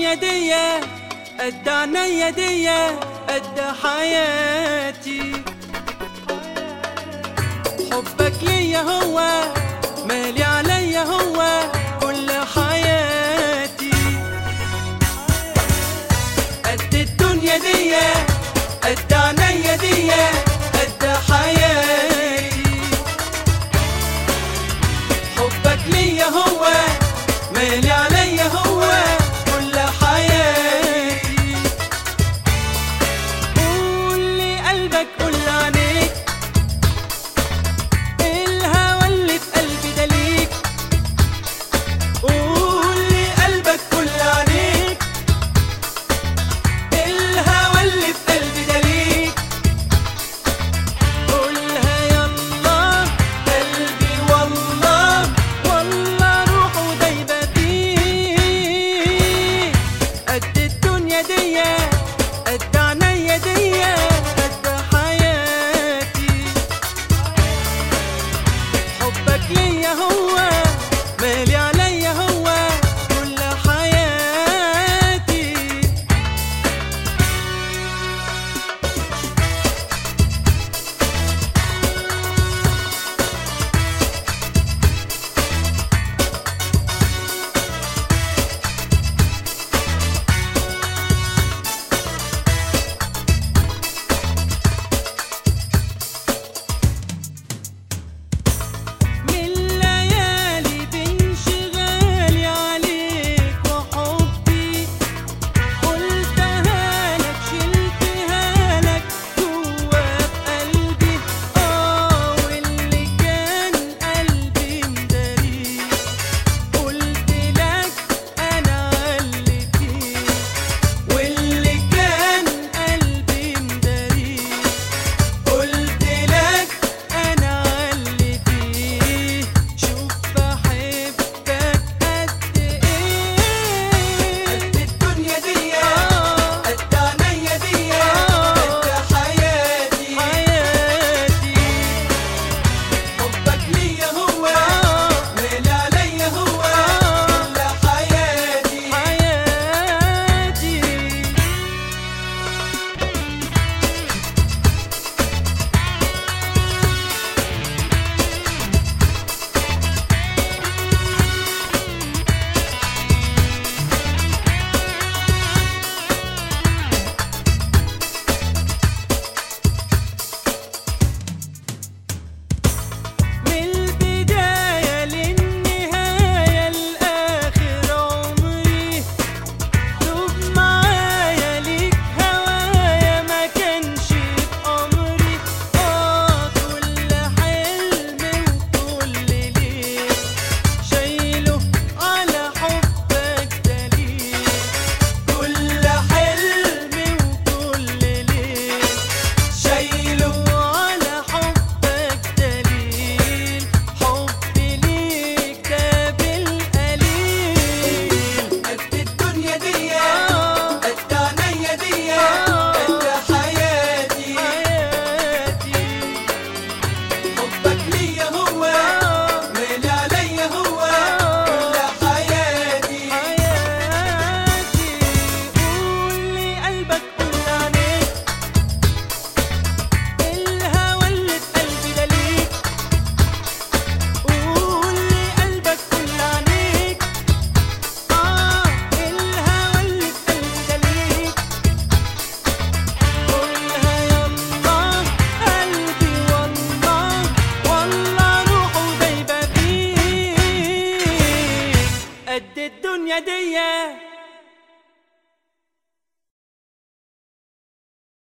الدنيا دي قد عينيا دي قد حياتي حبك ليا هو مالي عليا هو كل حياتي قد الدنيا دي قد عينيا دي قد حياتي حبك ليا هو مالي عليا هو كل حياتي قول لي قلبك قول عليك الهوى اللي في قلبي ده ليك قول لي قلبك قول عليك الهوى اللي في قلبي ده ليك قولها يلا قلبي والله والله روحه دايبة فيه قد الدنيا دي قد عينيا دي قد حياتي حبك ليا هو مالي عليا هو كل حياتي من الليالي بانشغالي عليك وحبي قلتها لك شلتها لك جوا بقلبي اه واللي كان قلبي مداريه قلت لك انا علي فيه واللي كان قلبي مداريه قلت لك انا علي فيه شوف بحبك قد ايه قد الدنيا دي قد عينيا دي قد حياتي حياتي حبك ليا هو مالي عليا هو كل حياتي حياتي من البداية للنهاية لآخر عمري دوب معايا ليك هوايا ما كانش بأمري آه كل حلم وكل ليل شايله على حبك دليل كل حلم وكل ليل شايله على حبك دليل حبي ليك ده بالقليل قد الدنيا دي قد عينيا دي قد حياتي حياتي حبك ليا هو مالي عليا هو كل حياتي حياتي قول لي قلبك قول عليك الهوى اللي في قلبي ده ليك قول لي قلبك قول عليك اه الهوى اللي في قلبي ده ليك قولها يلا قلبي والله والله روحه دايبة فيك قد الدنيا دي